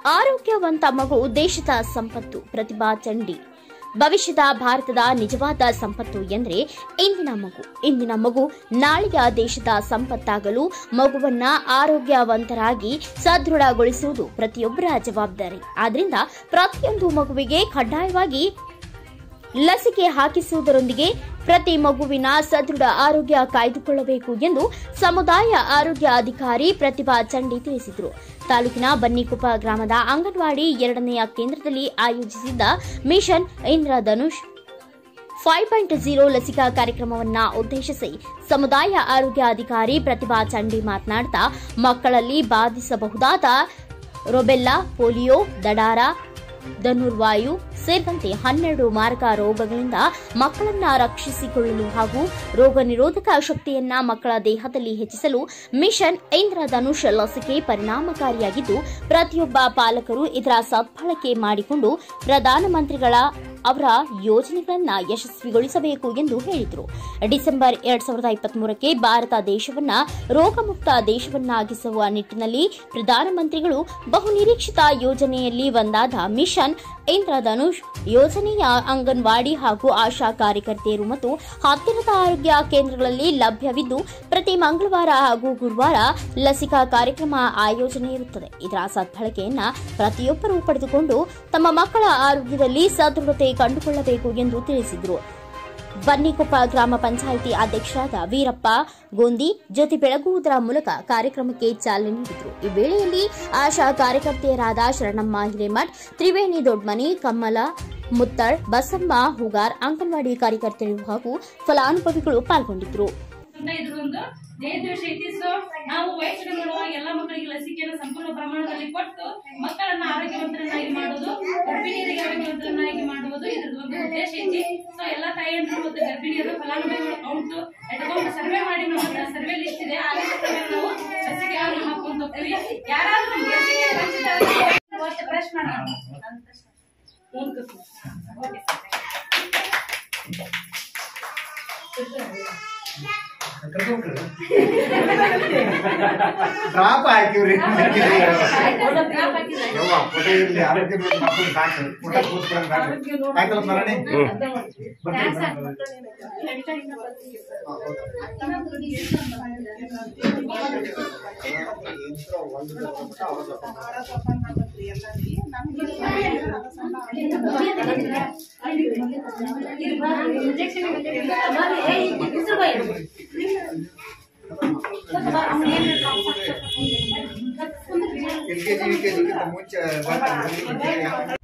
ಆರೋಗ್ಯವಂತ ಮಗು ದೇಶದ ಸಂಪತ್ತು ಪ್ರತಿಭಾ ಚಂಡಿ ಭವಿಷ್ಯದ ಭಾರತದ ನಿಜವಾದ ಸಂಪತ್ತು ಎಂದರೆ ಇಂದಿನ ಮಗು ಇಂದಿನ ಮಗು ನಾಳೆಯ ದೇಶದ ಸಂಪತ್ತಾಗಲು ಮಗುವನ್ನ ಆರೋಗ್ಯವಂತರಾಗಿ ಸದೃಢಗೊಳಿಸುವುದು ಪ್ರತಿಯೊಬ್ಬರ ಜವಾಬ್ದಾರಿ ಆದ್ರಿಂದ ಪ್ರತಿಯೊಂದು ಮಗುವಿಗೆ ಕಡ್ಡಾಯವಾಗಿ ಲಸಿಕೆ ಹಾಕಿಸುವುದರೊಂದಿಗೆ ಪ್ರತಿ ಮಗುವಿನ ಸದೃಢ ಆರೋಗ್ಯ ಕಾಯ್ದುಕೊಳ್ಳಬೇಕು ಎಂದು ಸಮುದಾಯ ಆರೋಗ್ಯ ಅಧಿಕಾರಿ ಪ್ರತಿಭಾ ಚಂಡಿ ತಿಳಿಸಿದರು ತಾಲೂಕಿನ ಬನ್ನಿಕೊಪ್ಪ ಗ್ರಾಮದ ಅಂಗನವಾಡಿ ಎರಡನೆಯ ಕೇಂದ್ರದಲ್ಲಿ ಆಯೋಜಿಸಿದ್ದ mission Indradhanush five point zero ಲಸಿಕಾ ಕಾರ್ಯಕ್ರಮವನ್ನ ಉದ್ದೇಶಿಸಿ ಸಮುದಾಯ ಆರೋಗ್ಯ ಅಧಿಕಾರಿ ಪ್ರತಿಭಾ ಚಂಡಿ ಮಾತನಾಡ್ತಾ ಮಕ್ಕಳಲ್ಲಿ ಬಾಧಿಸಬಹುದಾದ ರೊಬೆಲ್ಲಾ ಪೋಲಿಯೋ ದಡಾರ ಧನುರ್ವಾಯು ಸೇರಿದಂತೆ ಹನ್ನೆರಡು ಮಾರಕ ರೋಗಗಳಿಂದ ಮಕ್ಕಳನ್ನ ರಕ್ಷಿಸಿಕೊಳ್ಳಲು ಹಾಗೂ ರೋಗ ನಿರೋಧಕ ಶಕ್ತಿಯನ್ನ ಮಕ್ಕಳ ದೇಹದಲ್ಲಿ ಹೆಚ್ಚಿಸಲು ಮಿಷನ್ ಇಂದ್ರಧನುಷ್ ಲಸಿಕೆ ಪರಿಣಾಮಕಾರಿಯಾಗಿದ್ದು ಪ್ರತಿಯೊಬ್ಬ ಪಾಲಕರು ಇದರ ಸದ್ಬಳಕೆ ಮಾಡಿಕೊಂಡು ಪ್ರಧಾನಮಂತ್ರಿಗಳ ಅವರ ಯೋಜನೆಗಳನ್ನ ಯಶಸ್ವಿಗೊಳಿಸಬೇಕು ಎಂದು ಹೇಳಿದರು ಡಿಸೆಂಬರ್ ಎರಡ್ ಸಾವಿರದ ಇಪ್ಪತ್ಮೂರಕ್ಕೆ ಭಾರತ ದೇಶವನ್ನ ರೋಗಮುಕ್ತ ದೇಶವನ್ನಾಗಿಸುವ ನಿಟ್ಟಿನಲ್ಲಿ ಪ್ರಧಾನಮಂತ್ರಿಗಳು ಬಹುನಿರೀಕ್ಷಿತ ಯೋಜನೆಯಲ್ಲಿ ಒಂದಾದ ಮಿಷನ್ ಇಂದ್ರಧನುಷ್ ಯೋಜನೆಯ ಅಂಗನವಾಡಿ ಹಾಗೂ ಆಶಾ ಕಾರ್ಯಕರ್ತೆಯರು ಮತ್ತು ಹತ್ತಿರದ ಆರೋಗ್ಯ ಕೇಂದ್ರಗಳಲ್ಲಿ ಲಭ್ಯವಿದ್ದು ಪ್ರತಿ ಮಂಗಳವಾರ ಹಾಗೂ ಗುರುವಾರ ಲಸಿಕಾ ಕಾರ್ಯಕ್ರಮ ಆಯೋಜನೆ ಇರುತ್ತದೆ ಇದರ ಸದ್ಬಳಕೆಯನ್ನ ಪ್ರತಿಯೊಬ್ಬರೂ ಪಡೆದುಕೊಂಡು ತಮ್ಮ ಮಕ್ಕಳ ಆರೋಗ್ಯದಲ್ಲಿ ಸದೃಢತೆ ಕಂಡುಕೊಳ್ಳಬೇಕು ಎಂದು ತಿಳಿಸಿದರು ಬನ್ನಿಕೊಪ್ಪ ಗ್ರಾಮ ಪಂಚಾಯಿತಿ ಅಧ್ಯಕ್ಷರಾದ ವೀರಪ್ಪ ಗೋಂದಿ ಜ್ಯೋತಿ ಬೆಳಗುವುದರ ಮೂಲಕ ಕಾರ್ಯಕ್ರಮಕ್ಕೆ ಚಾಲನೆ ನೀಡಿದರು ಈ ವೇಳೆಯಲ್ಲಿ ಆಶಾ ಕಾರ್ಯಕರ್ತೆಯರಾದ ಶರಣಮ್ಮ ಹಿರೇಮಠ್ ತ್ರಿವೇಣಿ ದೊಡ್ಮನಿ ಕಮ್ಮಲ ಮುತ್ತಳ್ ಬಸಮ್ಮ ಹುಗಾರ್ ಅಂಗನವಾಡಿ ಕಾರ್ಯಕರ್ತರು ಹಾಗೂ ಫಲಾನುಭವಿಗಳು ಪಾಲ್ಗೊಂಡಿದ್ದರು ಅಂತ ಇದ್ರೊಂದು ದೇಹದ್ವೇಷ ಐತಿ ಸೊ ನಾವು ವಯಸ್ಸಿನಲ್ಲಿರುವ ಎಲ್ಲ ಮಕ್ಕಳಿಗೆ ಲಸಿಕೆಯನ್ನು ಸಂಪೂರ್ಣ ಪ್ರಮಾಣದಲ್ಲಿ ಕೊಟ್ಟು ಮಕ್ಕಳನ್ನ ಆರೋಗ್ಯವಂತರನ್ನಾಗಿ ಮಾಡುವುದು ಗರ್ಭಿಣಿಯರಿಗೆ ಆರೋಗ್ಯವಂತರನ್ನಾಗಿ ಮಾಡುವುದು ಇದ್ರದ್ದು ಒಂದು ಉದ್ದೇಶ ಐತಿ ಸೊ ಎಲ್ಲಾ ತಾಯಿಯಂದ್ರು ಮತ್ತು ಗರ್ಭಿಣಿಯರು ಫಲಾನುಭವಿಗಳ ಕೌಂಟ್ ಇಟ್ಕೊಂಡು ಸರ್ವೆ ಮಾಡಿ ನಮ್ಮ ಹತ್ರ ಸರ್ವೆ ಲಿಸ್ಟ್ ಇದೆ ಆ ಲಿಸ್ಟ್ ಪ್ರಕಾರ ನಾವು ಲಸಿಕೆಯನ್ನು ಹಾಕೊಂತ ಹೋಗ್ತೀವಿ ಯಾರಾದ್ರೂ ಲಸಿಕೆ ವಂಚಿತರಾದ್ರೆ ಬ್ರಷ್ ಮಾಡೋಣ ಡ್ರಾಪ್ ಹಾಕಿವ್ರಿ ಡ್ರಾಪ್ ಹಾಕಿದ್ರೆ ಯವ್ವ ಫೋಟೋ ಇರ್ಲಿ ಆರೋಗ್ಯ ನೋಡಿ ಮಕ್ಕಳು ಸಾಕು ಫೋಟೋ ಕೂತ್ಕೊಳ್ಳೋದು ಸಾಕು ಆಯ್ತಲ್ಲ ಮರಣಿ L K G U K ಜಿಗಿಂತ ಮುಂಚೆ ಬರ್ತಾರೆ